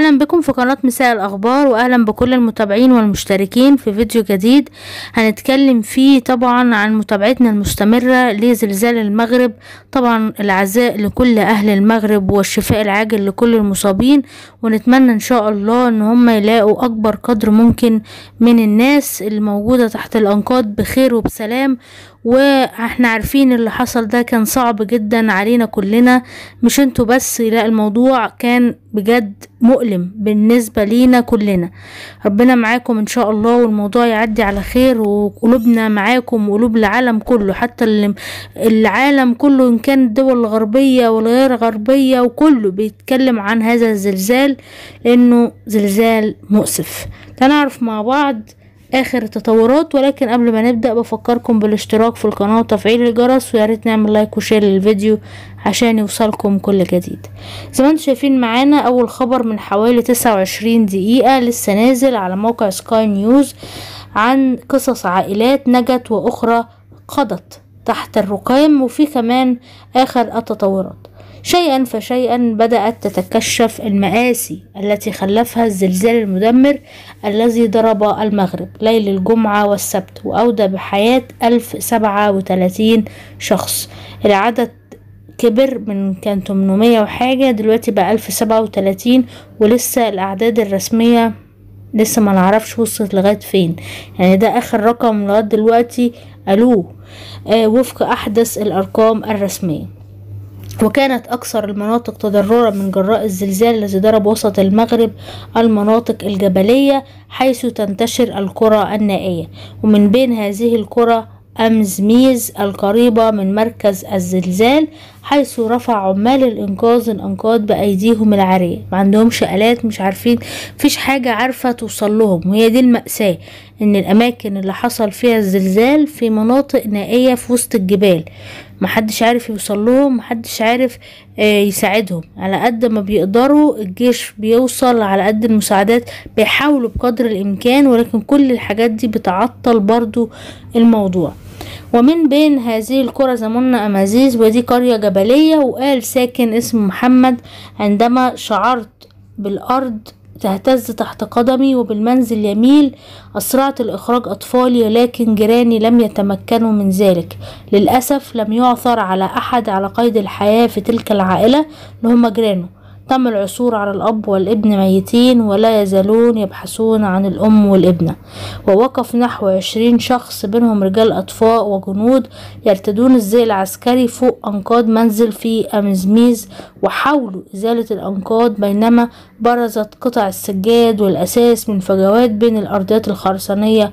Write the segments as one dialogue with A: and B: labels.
A: اهلا بكم في قناة مساء الاخبار واهلا بكل المتابعين والمشتركين في فيديو جديد هنتكلم فيه طبعا عن متابعتنا المستمرة لزلزال المغرب طبعا العزاء لكل اهل المغرب والشفاء العاجل لكل المصابين ونتمنى ان شاء الله ان هم يلاقوا اكبر قدر ممكن من الناس الموجودة تحت الانقاض بخير وبسلام واحنا عارفين اللي حصل ده كان صعب جدا علينا كلنا مش انتوا بس لا الموضوع كان بجد مؤلم بالنسبة لينا كلنا ربنا معاكم ان شاء الله والموضوع يعدي على خير وقلوبنا معاكم وقلوب العالم كله حتى اللي العالم كله ان كان الدول الغربية والغير غربية وكله بيتكلم عن هذا الزلزال لانه زلزال مؤسف هنعرف مع بعض اخر التطورات ولكن قبل ما نبدا بفكركم بالاشتراك في القناه وتفعيل الجرس ويا ريت نعمل لايك وشير للفيديو عشان يوصلكم كل جديد زي ما انتم شايفين معانا اول خبر من حوالي 29 دقيقه لسه نازل على موقع سكاي نيوز عن قصص عائلات نجت واخرى قضت تحت الرقام وفي كمان اخر التطورات شيئا فشيئا بدأت تتكشف المآسي التي خلفها الزلزال المدمر الذي ضرب المغرب ليل الجمعة والسبت وأودى بحياة ألف سبعة وتلاتين شخص العدد كبر من كان 800 وحاجة دلوقتي بقى ألف سبعة وتلاتين ولسه الأعداد الرسمية لسه ما نعرفش وصلت لغاية فين يعني ده آخر رقم لغاية دلوقتي قالوه آه وفق أحدث الأرقام الرسمية وكانت أكثر المناطق تضررا من جراء الزلزال الذي ضرب وسط المغرب المناطق الجبلية حيث تنتشر القرى النائية ومن بين هذه القرى أمزميز القريبة من مركز الزلزال حيث رفع عمال الإنقاذ الأنقاض بأيديهم العارية ما عندهمش آلات مش عارفين مفيش حاجة عارفة توصل لهم وهي دي المأساة إن الأماكن اللي حصل فيها الزلزال في مناطق نائية في وسط الجبال محدش عارف يوصل لهم محدش عارف آه يساعدهم على قد ما بيقدروا الجيش بيوصل على قد المساعدات بيحاولوا بقدر الإمكان ولكن كل الحاجات دي بتعطل برضو الموضوع ومن بين هذه القرى زمنا أمازيز ودي قرية جبلية وقال ساكن اسمه محمد عندما شعرت بالأرض تهتز تحت قدمي وبالمنزل يميل أسرعت لإخراج أطفالي لكن جيراني لم يتمكنوا من ذلك للأسف لم يعثر على أحد على قيد الحياة في تلك العائلة اللي هم جيرانه تم العثور على الأب والابن ميتين ولا يزالون يبحثون عن الأم والابنة ووقف نحو عشرين شخص بينهم رجال أطفاء وجنود يرتدون الزي العسكري فوق أنقاض منزل في أمزميز وحاولوا إزالة الأنقاض بينما برزت قطع السجاد والأساس من فجوات بين الأرضيات الخرسانية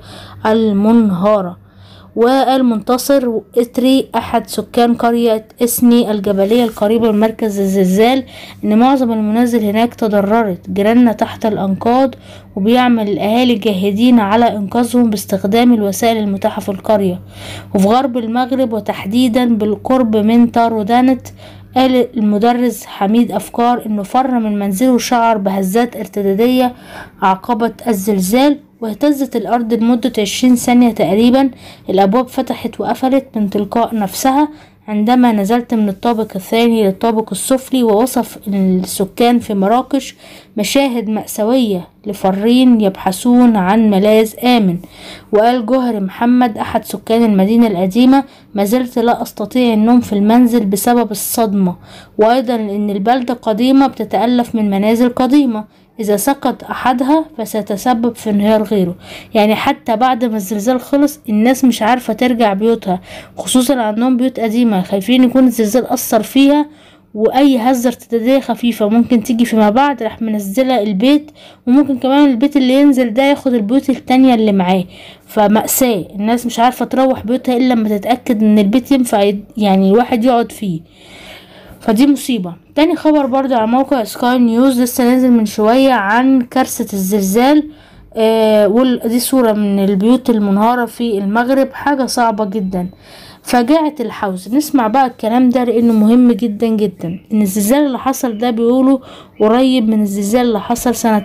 A: المنهارة وقال منتصر إتري أحد سكان قرية إسني الجبلية القريبة من مركز الزلزال إن معظم المنازل هناك تضررت جيراننا تحت الأنقاض وبيعمل الأهالي جاهدين على إنقاذهم باستخدام الوسائل المتاحة في القرية وفي غرب المغرب وتحديدا بالقرب من تارودانت قال المدرس حميد أفكار إنه فر من منزله وشعر بهزات ارتدادية عقبت الزلزال واهتزت الأرض لمدة عشرين ثانية تقريبا الأبواب فتحت وقفلت من تلقاء نفسها عندما نزلت من الطابق الثاني للطابق السفلي ووصف السكان في مراكش مشاهد مأساوية لفرين يبحثون عن ملاذ آمن وقال جوهر محمد أحد سكان المدينة القديمة ما زلت لا أستطيع النوم في المنزل بسبب الصدمة وأيضا أن البلدة قديمة بتتألف من منازل قديمة إذا سقط أحدها فسيتسبب في انهيار غيره يعني حتى بعد ما الزلزال خلص الناس مش عارفة ترجع بيوتها خصوصا عندهم بيوت قديمة خايفين يكون الزلزال أثر فيها واي هزة ارتدادية خفيفة ممكن تيجي فيما بعد راح منزلة البيت وممكن كمان البيت اللي ينزل ده ياخد البيوت التانية اللي معاه فمأساة الناس مش عارفة تروح بيوتها الا لما تتأكد ان البيت ينفع يعني الواحد يقعد فيه فدي مصيبة تاني خبر برضو على موقع سكاي نيوز لسه نازل من شوية عن كارثة الزلزال آه ودي صورة من البيوت المنهارة في المغرب حاجة صعبة جدا فجاعة الحوز نسمع بقى الكلام ده لانه مهم جدا جدا ان الزلزال اللي حصل ده بيقولوا قريب من الزلزال اللي حصل سنة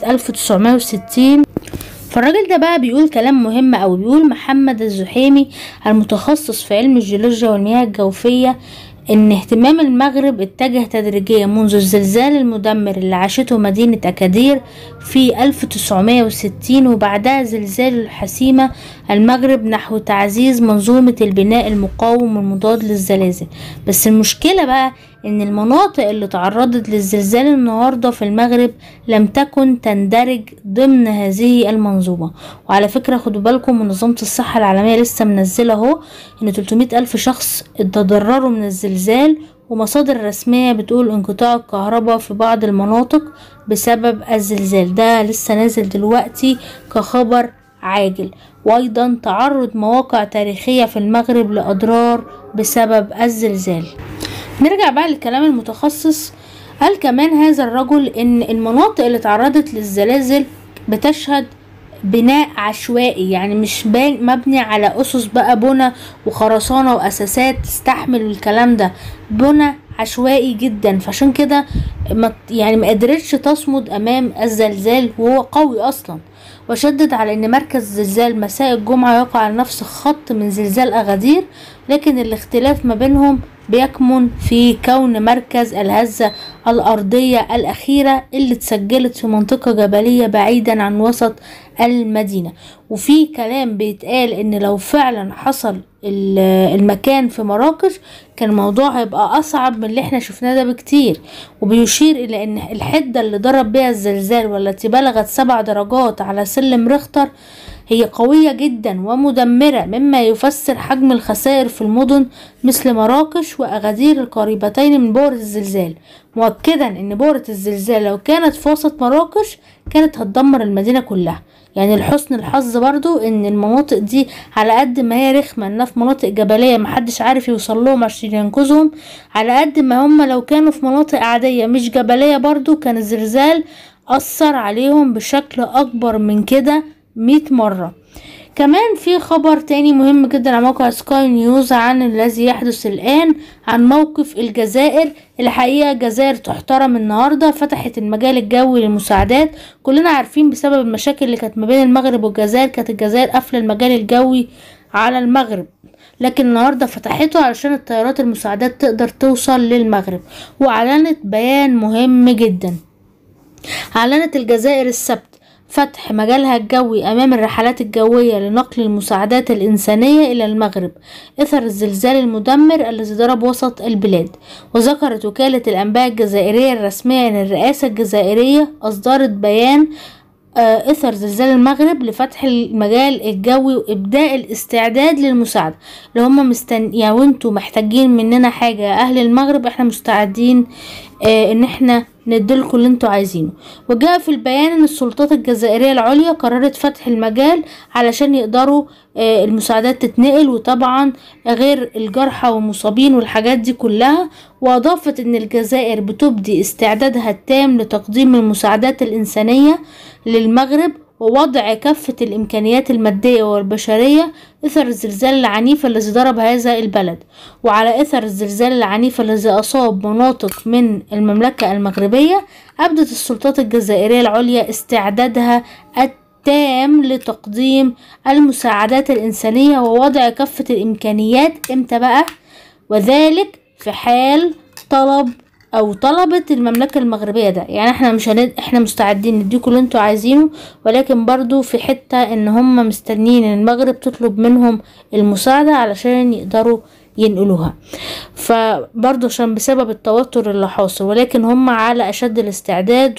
A: 1960 فالراجل ده بقى بيقول كلام مهم أوي بيقول محمد الزحيمي المتخصص في علم الجيولوجيا والمياه الجوفية ان اهتمام المغرب اتجه تدريجيا منذ الزلزال المدمر اللي عاشته مدينة أكادير في 1960 وبعدها زلزال الحسيمة المغرب نحو تعزيز منظومة البناء المقاوم والمضاد للزلازل بس المشكلة بقى ان المناطق اللي تعرضت للزلزال النهاردة في المغرب لم تكن تندرج ضمن هذه المنظومة وعلى فكرة خدوا بالكم منظمة الصحة العالمية لسه منزلة اهو ان 300 ألف شخص تضرروا من الزلزال ومصادر رسمية بتقول انقطاع الكهرباء في بعض المناطق بسبب الزلزال ده لسه نازل دلوقتي كخبر عاجل وايضا تعرض مواقع تاريخية في المغرب لأضرار بسبب الزلزال نرجع بقى للكلام المتخصص قال كمان هذا الرجل ان المناطق اللي تعرضت للزلازل بتشهد بناء عشوائي يعني مش مبني على اسس بقى بنى وخرسانه واساسات تستحمل الكلام ده بنى عشوائي جدا فعشان كده يعني ما قدرتش تصمد امام الزلزال وهو قوي اصلا وشدد على ان مركز زلزال مساء الجمعة يقع على نفس خط من زلزال اغادير لكن الاختلاف ما بينهم بيكمن في كون مركز الهزة الأرضية الأخيرة اللي اتسجلت في منطقة جبلية بعيدا عن وسط المدينة وفي كلام بيتقال ان لو فعلا حصل المكان في مراكش كان الموضوع هيبقى اصعب من اللي احنا شفناه ده بكتير وبيشير الى ان الحدة اللي ضرب بها الزلزال والتي بلغت سبع درجات على سلم ريختر هي قوية جدا ومدمرة مما يفسر حجم الخسائر في المدن مثل مراكش وأغادير القريبتين من بؤرة الزلزال مؤكدا ان بؤرة الزلزال لو كانت في وسط مراكش كانت هتدمر المدينة كلها يعني لحسن الحظ برضو ان المناطق دي على قد ما هي رخمة انها في مناطق جبلية محدش عارف يوصل لهم عشان ينقذهم على قد ما هم لو كانوا في مناطق عادية مش جبلية برضو كان الزلزال أثر عليهم بشكل أكبر من كده مية مرة كمان في خبر تاني مهم جدا على موقع سكاي نيوز عن الذي يحدث الآن عن موقف الجزائر الحقيقة الجزائر تحترم النهاردة فتحت المجال الجوي للمساعدات كلنا عارفين بسبب المشاكل اللي كانت ما بين المغرب والجزائر كانت الجزائر قافلة المجال الجوي على المغرب لكن النهاردة فتحته علشان الطيارات المساعدات تقدر توصل للمغرب وأعلنت بيان مهم جدا أعلنت الجزائر السبت فتح مجالها الجوي أمام الرحلات الجوية لنقل المساعدات الإنسانية إلى المغرب إثر الزلزال المدمر الذي ضرب وسط البلاد وذكرت وكالة الأنباء الجزائرية الرسمية أن الرئاسة الجزائرية أصدرت بيان اثر زلزال المغرب لفتح المجال الجوي وابداء الاستعداد للمساعده اللي هم مستن يعني وانتوا محتاجين مننا حاجه يا اهل المغرب احنا مستعدين اه ان احنا نديلكوا اللي انتوا عايزينه وجاء في البيان ان السلطات الجزائريه العليا قررت فتح المجال علشان يقدروا اه المساعدات تتنقل وطبعا غير الجرحى والمصابين والحاجات دي كلها واضافت ان الجزائر بتبدي استعدادها التام لتقديم المساعدات الانسانيه للمغرب ووضع كافة الإمكانيات المادية والبشرية إثر الزلزال العنيف الذي ضرب هذا البلد وعلى إثر الزلزال العنيف الذي أصاب مناطق من المملكة المغربية أبدت السلطات الجزائرية العليا استعدادها التام لتقديم المساعدات الإنسانية ووضع كافة الإمكانيات إمتى بقى وذلك في حال طلب او طلبت المملكة المغربية ده يعني احنا مش هند... احنا مستعدين نديكوا اللي انتوا عايزينه ولكن برضو في حتة ان هم مستنيين ان المغرب تطلب منهم المساعدة علشان يقدروا ينقلوها فبرضو عشان بسبب التوتر اللي حاصل ولكن هم على اشد الاستعداد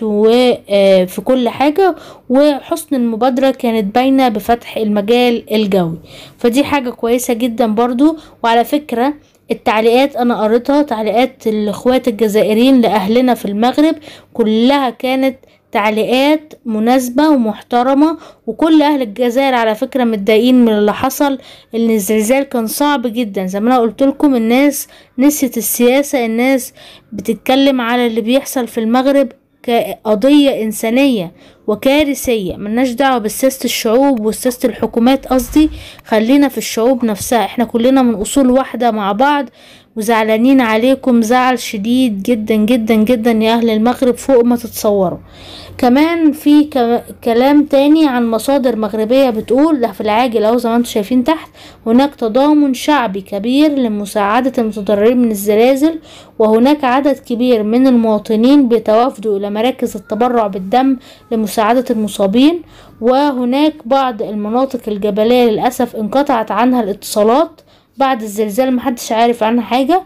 A: وفي كل حاجة وحسن المبادرة كانت باينة بفتح المجال الجوي فدي حاجة كويسة جدا برضو وعلى فكرة التعليقات انا قريتها تعليقات الاخوات الجزائريين لاهلنا في المغرب كلها كانت تعليقات مناسبة ومحترمة وكل أهل الجزائر على فكرة متضايقين من اللي حصل إن الزلزال كان صعب جدا زي ما أنا قلت لكم الناس نسيت السياسة الناس بتتكلم على اللي بيحصل في المغرب كقضية إنسانية وكارثية ملناش دعوة بسياسة الشعوب وسياسة الحكومات قصدي خلينا في الشعوب نفسها احنا كلنا من أصول واحدة مع بعض وزعلانين عليكم زعل شديد جدا جدا جدا يا أهل المغرب فوق ما تتصوروا كمان في ك- كلام تاني عن مصادر مغربية بتقول ده في العاجل اهو زي ما انتم شايفين تحت هناك تضامن شعبي كبير لمساعدة المتضررين من الزلازل وهناك عدد كبير من المواطنين بيتوافدوا إلى مراكز التبرع بالدم لمساعدة المصابين وهناك بعض المناطق الجبلية للأسف انقطعت عنها الاتصالات بعد الزلزال محدش عارف عنها حاجة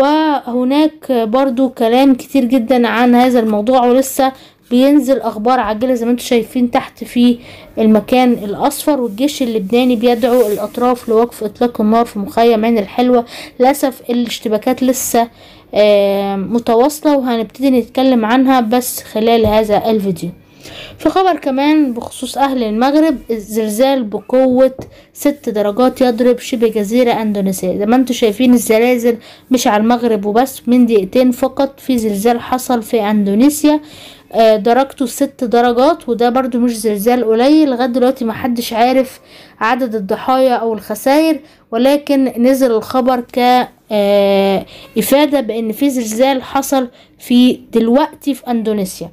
A: وهناك برضو كلام كتير جدا عن هذا الموضوع ولسه بينزل اخبار عاجله زي ما انتم شايفين تحت في المكان الاصفر والجيش اللبناني بيدعو الاطراف لوقف اطلاق النار في مخيم عين الحلوه للاسف الاشتباكات لسه آه، متواصله وهنبتدي نتكلم عنها بس خلال هذا الفيديو في خبر كمان بخصوص أهل المغرب الزلزال بقوة ست درجات يضرب شبه جزيرة أندونيسية زي ما انتم شايفين الزلازل مش على المغرب وبس من دقيقتين فقط في زلزال حصل في أندونيسيا آه، درجته ست درجات وده برضو مش زلزال قليل لغاية دلوقتي محدش عارف عدد الضحايا أو الخسائر ولكن نزل الخبر ك آه، إفادة بأن في زلزال حصل في دلوقتي في أندونيسيا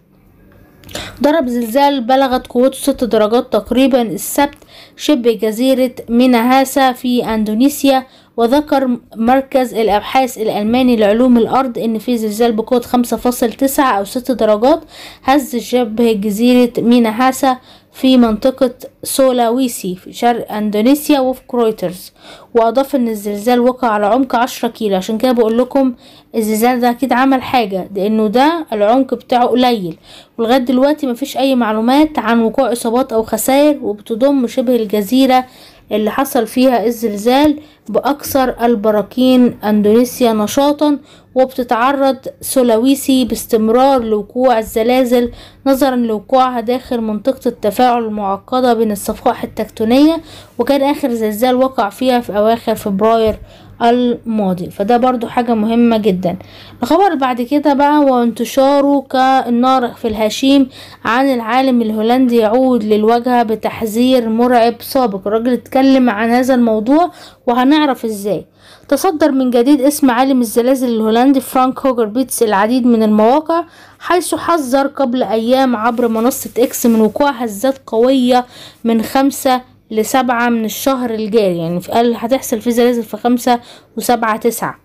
A: ضرب زلزال بلغت قوته ست درجات تقريبا السبت شبه جزيرة ميناهاسا في أندونيسيا وذكر مركز الأبحاث الألماني لعلوم الأرض إن في زلزال بقوة خمسة فاصل تسعة أو ست درجات هز شبه جزيرة ميناهاسا في منطقة سولاويسي في شرق أندونيسيا وفق رويترز وأضاف إن الزلزال وقع على عمق عشرة كيلو عشان كده بقول لكم الزلزال ده أكيد عمل حاجة لأنه ده العمق بتاعه قليل ولغاية دلوقتي مفيش أي معلومات عن وقوع إصابات أو خسائر وبتضم شبه الجزيرة اللي حصل فيها الزلزال بأكثر البراكين أندونيسيا نشاطا وبتتعرض سولاويسي باستمرار لوقوع الزلازل نظرا لوقوعها داخل منطقة التفاعل المعقدة بين الصفائح التكتونية وكان آخر زلزال وقع فيها في أواخر فبراير الماضي فده برضو حاجة مهمة جدا الخبر اللي بعد كده بقى وانتشاره كالنار في الهشيم عن العالم الهولندي يعود للواجهة بتحذير مرعب سابق الراجل اتكلم عن هذا الموضوع وهنعرف ازاي تصدر من جديد اسم عالم الزلازل الهولندي فرانك هوجر بيتس العديد من المواقع حيث حذر قبل أيام عبر منصة إكس من وقوع هزات قوية من خمسة لسبعة من الشهر الجاري يعني قال هتحصل في زلازل في خمسة وسبعة تسعة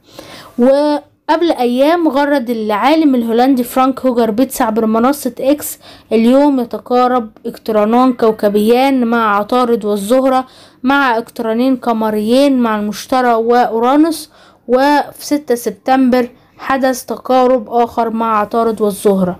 A: وقبل أيام غرد العالم الهولندي فرانك هوجر بيتس عبر منصة إكس اليوم يتقارب اقترانان كوكبيان مع عطارد والزهرة مع اقترانين قمريين مع المشتري وأورانوس وفي ستة سبتمبر حدث تقارب آخر مع عطارد والزهرة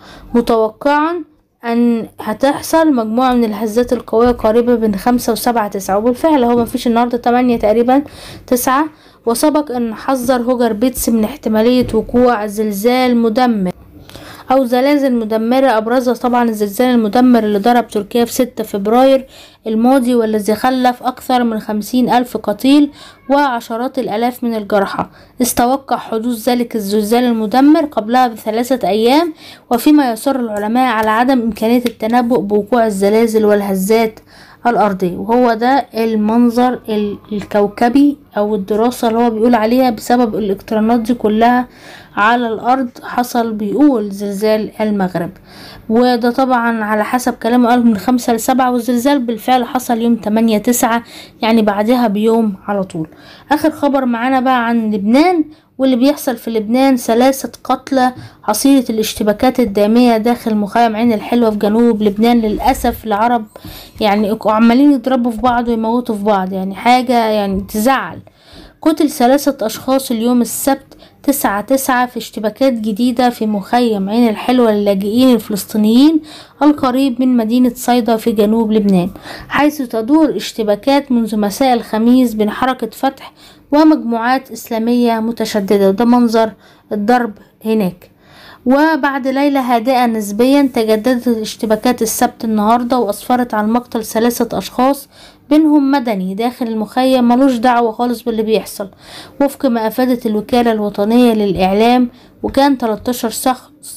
A: متوقعا أن هتحصل مجموعة من الهزات القوية قريبة بين خمسة وسبعة تسعة وبالفعل هو مفيش النهاردة تمانية تقريبا تسعة وسبق أن حذر هوجر بيتس من احتمالية وقوع زلزال مدمر أو زلازل مدمرة أبرزها طبعا الزلزال المدمر اللي ضرب تركيا في ستة فبراير الماضي والذي خلف أكثر من خمسين ألف قتيل وعشرات الآلاف من الجرحى استوقع حدوث ذلك الزلزال المدمر قبلها بثلاثة أيام وفيما يصر العلماء على عدم إمكانية التنبؤ بوقوع الزلازل والهزات الأرضية وهو ده المنظر ال- الكوكبي أو الدراسة اللي هو بيقول عليها بسبب الاقترانات دي كلها على الأرض حصل بيقول زلزال المغرب وده طبعا على حسب كلامه قال من خمسة لسبعة والزلزال بالفعل حصل يوم تمانية تسعة يعني بعدها بيوم على طول آخر خبر معانا بقى عن لبنان واللي بيحصل في لبنان ثلاثة قتلى حصيلة الاشتباكات الدامية داخل مخيم عين الحلوة في جنوب لبنان للأسف العرب يعني عمالين يضربوا في بعض ويموتوا في بعض يعني حاجة يعني تزعل قتل ثلاثة أشخاص اليوم السبت تسعة تسعة في اشتباكات جديدة في مخيم عين الحلوة للاجئين الفلسطينيين القريب من مدينة صيدا في جنوب لبنان حيث تدور اشتباكات منذ مساء الخميس بين حركة فتح ومجموعات إسلامية متشددة وده منظر الضرب هناك وبعد ليلة هادئة نسبيا تجددت الاشتباكات السبت النهاردة وأسفرت عن مقتل ثلاثة أشخاص بينهم مدني داخل المخيم ملوش دعوة خالص باللي بيحصل وفق ما أفادت الوكالة الوطنية للإعلام وكان 13 شخص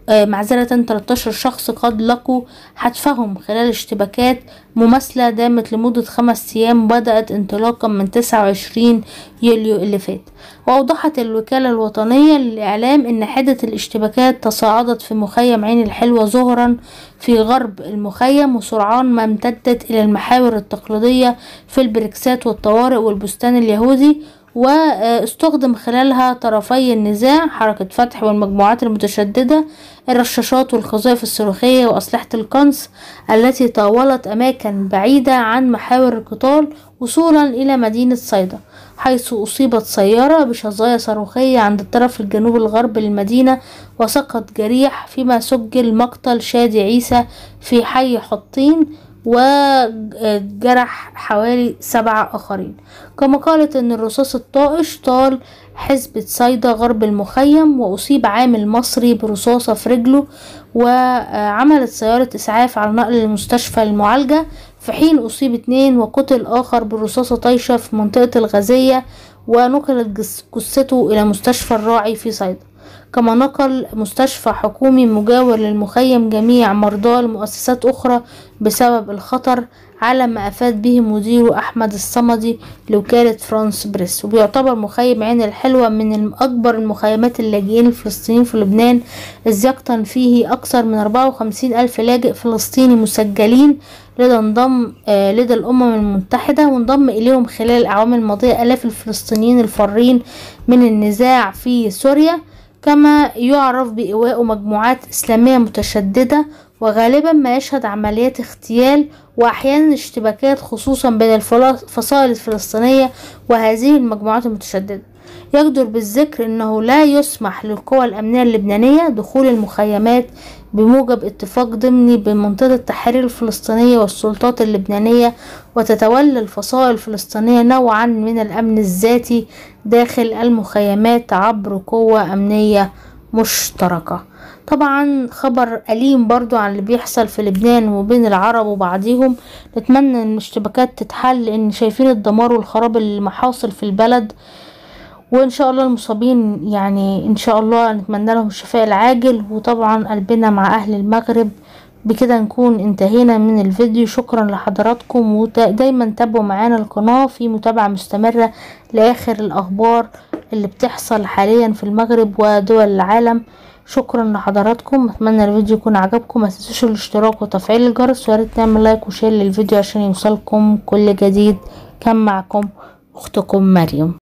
A: آه، معذرة 13 شخص قد لقوا حتفهم خلال اشتباكات مماثلة دامت لمدة خمس أيام بدأت انطلاقا من 29 يوليو اللي فات وأوضحت الوكالة الوطنية للإعلام أن حدة الاشتباكات تصاعدت في مخيم عين الحلوة ظهرا في غرب المخيم وسرعان ما امتدت إلى المحاور التقليدية في البريكسات والطوارئ والبستان اليهودي واستخدم خلالها طرفي النزاع حركة فتح والمجموعات المتشددة الرشاشات والقذائف الصاروخية وأسلحة القنص التي طاولت أماكن بعيدة عن محاور القتال وصولا إلى مدينة صيدا حيث أصيبت سيارة بشظايا صاروخية عند الطرف الجنوب الغربي للمدينة وسقط جريح فيما سجل مقتل شادي عيسى في حي حطين وجرح حوالي سبعة آخرين كما قالت أن الرصاص الطائش طال حزبة صيدا غرب المخيم وأصيب عامل مصري برصاصة في رجله وعملت سيارة إسعاف على نقل للمستشفى للمعالجة في حين أصيب اتنين وقتل آخر برصاصة طايشة في منطقة الغازية ونقلت جس- جثته إلى مستشفى الراعي في صيدا كما نقل مستشفى حكومي مجاور للمخيم جميع مرضى لمؤسسات أخرى بسبب الخطر على ما أفاد به مديره أحمد الصمدي لوكالة فرانس بريس وبيعتبر مخيم عين الحلوة من أكبر المخيمات اللاجئين الفلسطينيين في لبنان إذ يقطن فيه أكثر من 54 ألف لاجئ فلسطيني مسجلين لدى انضم آه لدى الأمم المتحدة وانضم إليهم خلال الأعوام الماضية آلاف الفلسطينيين الفارين من النزاع في سوريا كما يعرف بإيواء مجموعات إسلامية متشددة وغالبا ما يشهد عمليات اغتيال وأحيانا اشتباكات خصوصا بين الفصائل الفلسطينية وهذه المجموعات المتشددة يجدر بالذكر أنه لا يسمح للقوى الأمنية اللبنانية دخول المخيمات بموجب اتفاق ضمني بين منطقة التحرير الفلسطينية والسلطات اللبنانية وتتولى الفصائل الفلسطينية نوعا من الأمن الذاتي داخل المخيمات عبر قوة أمنية مشتركة طبعا خبر أليم برضو عن اللي بيحصل في لبنان وبين العرب وبعضهم نتمنى ان الاشتباكات تتحل لان شايفين الدمار والخراب اللي حاصل في البلد وان شاء الله المصابين يعني ان شاء الله نتمنى لهم الشفاء العاجل وطبعا قلبنا مع اهل المغرب بكده نكون انتهينا من الفيديو شكرا لحضراتكم ودايما تابعوا معانا القناة في متابعة مستمرة لاخر الاخبار اللي بتحصل حاليا في المغرب ودول العالم شكرا لحضراتكم اتمنى الفيديو يكون عجبكم ما تنسوش الاشتراك وتفعيل الجرس وياريت نعمل لايك وشير للفيديو عشان يوصلكم كل جديد كان معكم اختكم مريم